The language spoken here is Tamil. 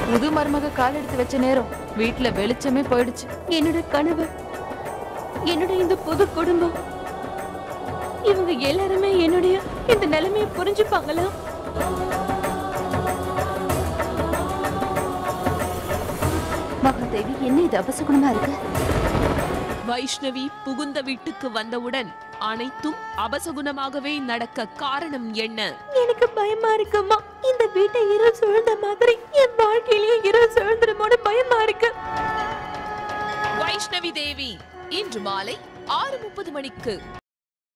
புது மருமக கால் எடுத்து வச்ச நேரம் வீட்ல வெளிச்சமே போயிடுச்சு என்னோட கணவர் என்னோட இந்த புது குடும்பம் இவங்க எல்லாருமே என்னுடைய இந்த நிலைமையை புரிஞ்சுப்பாங்களா மகாதேவி என்ன இது அபசகுணமா இருக்கு வைஷ்ணவி புகுந்த வீட்டுக்கு வந்தவுடன் அனைத்தும் அபசகுணமாகவே நடக்க காரணம் என்ன எனக்கு பயமா இருக்குமா இந்த வீட்டை இருள் சூழ்ந்த மாதிரி என் வாழ்க்கையிலேயே இருள் சூழ்ந்துருமோன்னு பயமா இருக்கு வைஷ்ணவி தேவி இன்று மாலை ஆறு முப்பது மணிக்கு